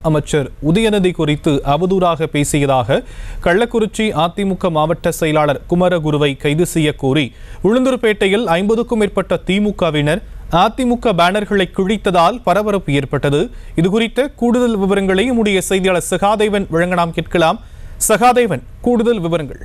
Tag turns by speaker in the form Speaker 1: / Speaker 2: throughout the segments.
Speaker 1: அமைச்சர் உதயநிதி குறித்து அவதூறாக பேசியதாக கள்ளக்குறிச்சி அதிமுக மாவட்ட செயலாளர் குமரகுருவை கைது செய்ய கோரி உளுந்தூர்பேட்டையில் ஐம்பதுக்கும் மேற்பட்ட திமுகவினர் அதிமுக பேனர்களை கிழித்ததால் பரபரப்பு ஏற்பட்டது இது குறித்த கூடுதல் விவரங்களை நம்முடைய செய்தியாளர் சகாதேவன் வழங்க நாம் கேட்கலாம் சகாதேவன் கூடுதல் விவரங்கள்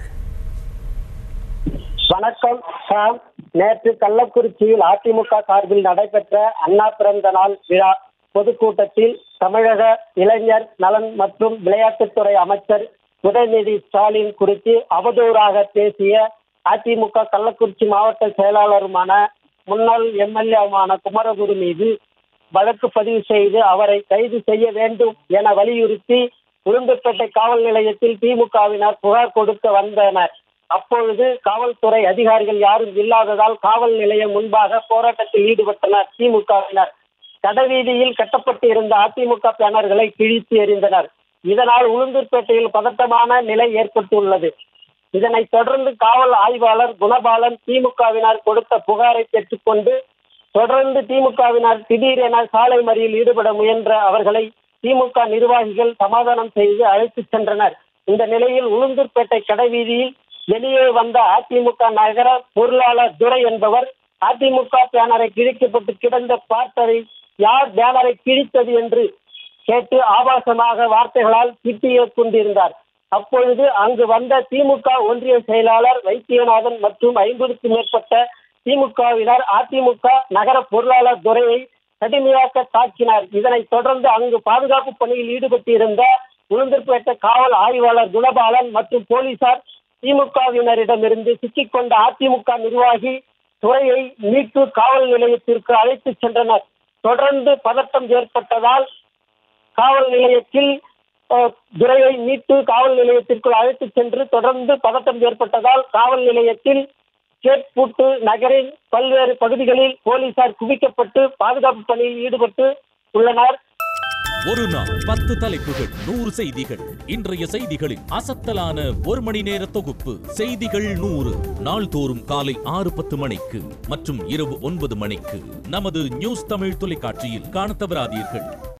Speaker 2: வணக்கம் சாம் நேற்று கள்ளக்குறிச்சியில் அதிமுக சார்பில் நடைபெற்ற அண்ணா பிறந்த நாள் விழா பொதுக்கூட்டத்தில் தமிழக இளைஞர் நலன் மற்றும் விளையாட்டுத்துறை அமைச்சர் உதயநிதி ஸ்டாலின் குறித்து அவதூறாக பேசிய அதிமுக கள்ளக்குறிச்சி மாவட்ட செயலாளருமான முன்னாள் எம்எல்ஏவுமான குமரகுரு மீது வழக்கு பதிவு செய்து அவரை கைது செய்ய வேண்டும் என வலியுறுத்தி உளுந்தூர்பேட்டை காவல் நிலையத்தில் திமுகவினர் புகார் கொடுக்க வந்தனர் அப்பொழுது காவல்துறை அதிகாரிகள் யாரும் இல்லாததால் காவல் நிலையம் முன்பாக போராட்டத்தில் ஈடுபட்டனர் திமுகவினர் கடைவீதியில் கட்டப்பட்டிருந்த அதிமுக பேனர்களை கிழித்து எறிந்தனர் இதனால் உளுந்தூர்பேட்டையில் பதட்டமான நிலை ஏற்பட்டுள்ளது இதனைத் தொடர்ந்து காவல் ஆய்வாளர் குணபாலன் திமுகவினர் கொடுத்த புகாரை பெற்றுக்கொண்டு தொடர்ந்து திமுகவினர் திடீரென சாலை மறியல் ஈடுபட முயன்ற அவர்களை திமுக நிர்வாகிகள் சமாதானம் செய்து அழைத்துச் சென்றனர் இந்த நிலையில் உளுந்தூர்பேட்டை கடைவீதியில் வெளியே வந்த அதிமுக நகர பொருளாளர் துரை என்பவர் அதிமுக பேனரை கிழிக்கப்பட்டு கிடந்த பார்த்ததை யார் பேனரை கிழித்தது என்று கேட்டு ஆபாசமாக வார்த்தைகளால் திட்டிய கொண்டிருந்தார் அப்பொழுது அங்கு வந்த திமுக ஒன்றிய செயலாளர் வைத்தியநாதன் மற்றும் ஐம்பதுக்கும் மேற்பட்ட திமுகவினர் அதிமுக நகர பொருளாளர் துரையை கடுமையாக தாக்கினார் இதனைத் தொடர்ந்து அங்கு பாதுகாப்பு பணியில் ஈடுபட்டிருந்த உளுந்தூர்பேட்டை காவல் ஆய்வாளர் குணபாலன் மற்றும் போலீசார் திமுகவினரிடமிருந்து சிக்கிக்கொண்ட அதிமுக நிர்வாகி துறையை மீட்டு காவல் நிலையத்திற்கு அழைத்துச் சென்றனர் தொடர்ந்து பதட்டம் ஏற்பட்டதால் காவல் நிலையத்தில் அஹ், துரையை மீட்டு காவல் நிலையத்திற்குள் அழைத்துச் சென்று தொடர்ந்து பதட்டம் ஏற்பட்டதால் காவல் நிலையத்தில் கேட்பூட்டு நகரின் பல்வேறு பகுதிகளில் போலீசார் குவிக்கப்பட்டு பாதுகாப்பு பணியில் ஈடுபட்டு உள்ளனர்
Speaker 3: ஒரு நாள் பத்து தலைப்புகள் நூறு செய்திகள் இன்றைய செய்திகளின் அசத்தலான ஒரு மணி நேர தொகுப்பு செய்திகள் நூறு நாள்தோறும் காலை ஆறு பத்து மணிக்கு மற்றும் இரவு ஒன்பது மணிக்கு நமது நியூஸ் தமிழ் தொலைக்காட்சியில் காணத் தவறாதீர்கள்